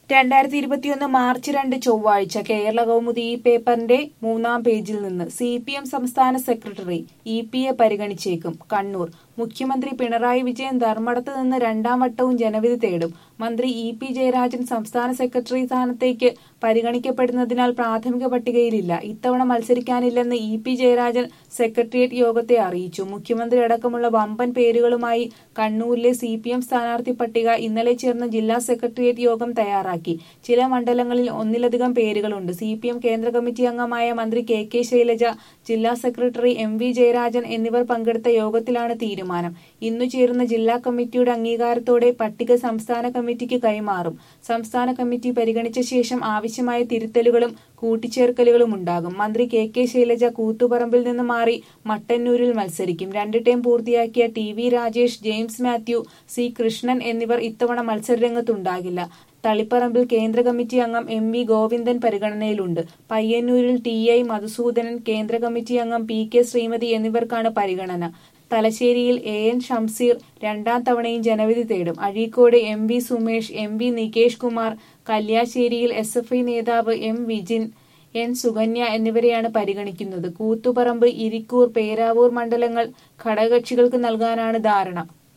രണ്ടായിരത്തി ഇരുപത്തിയൊന്ന് മാർച്ച് രണ്ട് ചൊവ്വാഴ്ച കേരള കൗമുദി ഈ പേപ്പറിന്റെ മൂന്നാം പേജിൽ നിന്ന് സി പി എം സംസ്ഥാന സെക്രട്ടറി ഇ പി എ പരിഗണിച്ചേക്കും കണ്ണൂർ മുഖ്യമന്ത്രി പിണറായി വിജയൻ ധർമ്മടത്ത് നിന്ന് രണ്ടാം വട്ടവും ജനവിധി തേടും മന്ത്രി ഇ പി ജയരാജൻ സംസ്ഥാന സെക്രട്ടറി സ്ഥാനത്തേക്ക് പരിഗണിക്കപ്പെടുന്നതിനാൽ പ്രാഥമിക പട്ടികയിലില്ല ഇത്തവണ മത്സരിക്കാനില്ലെന്ന് ഇ പി ജയരാജൻ സെക്രട്ടേറിയറ്റ് യോഗത്തെ അറിയിച്ചു മുഖ്യമന്ത്രി അടക്കമുള്ള വമ്പൻ പേരുകളുമായി കണ്ണൂരിലെ സി പി എം സ്ഥാനാർത്ഥി പട്ടിക ഇന്നലെ ചേർന്ന ജില്ലാ സെക്രട്ടേറിയറ്റ് യോഗം തയ്യാറാക്കി ചില മണ്ഡലങ്ങളിൽ ഒന്നിലധികം പേരുകളുണ്ട് സി പി എം കേന്ദ്ര കമ്മിറ്റി അംഗമായ മന്ത്രി കെ കെ ശൈലജ ജില്ലാ സെക്രട്ടറി എം വി ജയരാജൻ എന്നിവർ പങ്കെടുത്ത യോഗത്തിലാണ് തീരുമാനം ഇന്നു ചേരുന്ന ജില്ലാ കമ്മിറ്റിയുടെ അംഗീകാരത്തോടെ പട്ടിക സംസ്ഥാന കമ്മിറ്റിക്ക് കൈമാറും സംസ്ഥാന കമ്മിറ്റി പരിഗണിച്ച ശേഷം ആവശ്യമായ തിരുത്തലുകളും കൂട്ടിച്ചേർക്കലുകളും ഉണ്ടാകും മന്ത്രി കെ കെ ശൈലജ കൂത്തുപറമ്പിൽ നിന്ന് മാറി മട്ടന്നൂരിൽ മത്സരിക്കും രണ്ട് ടൈം പൂർത്തിയാക്കിയ T V Rajesh James Mathew C Krishnan എന്നിവർ ഇത്തവണ മത്സരരംഗത്തുണ്ടാകില്ല തളിപ്പറമ്പിൽ കേന്ദ്ര കമ്മിറ്റി അംഗം എം വി ഗോവിന്ദൻ പരിഗണനയിലുണ്ട് പയ്യന്നൂരിൽ ടി ഐ മധുസൂദനൻ കേന്ദ്ര കമ്മിറ്റി അംഗം പി കെ ശ്രീമതി എന്നിവർക്കാണ് പരിഗണന തലശ്ശേരിയിൽ എ എൻ ഷംസീർ രണ്ടാം തവണയും ജനവിധി തേടും Azhikode M V Sumesh M V Nikesh Kumar കല്യാശ്ശേരിയിൽ എസ് എഫ് ഐ നേതാവ് എം വിജിൻ എൻ സുകന്യ എന്നിവരെയാണ് പരിഗണിക്കുന്നത് കൂത്തുപറമ്പ് ഇരിക്കൂർ പേരാവൂർ മണ്ഡലങ്ങൾ ഘടകകക്ഷികൾക്ക് നൽകാനാണ് ധാരണ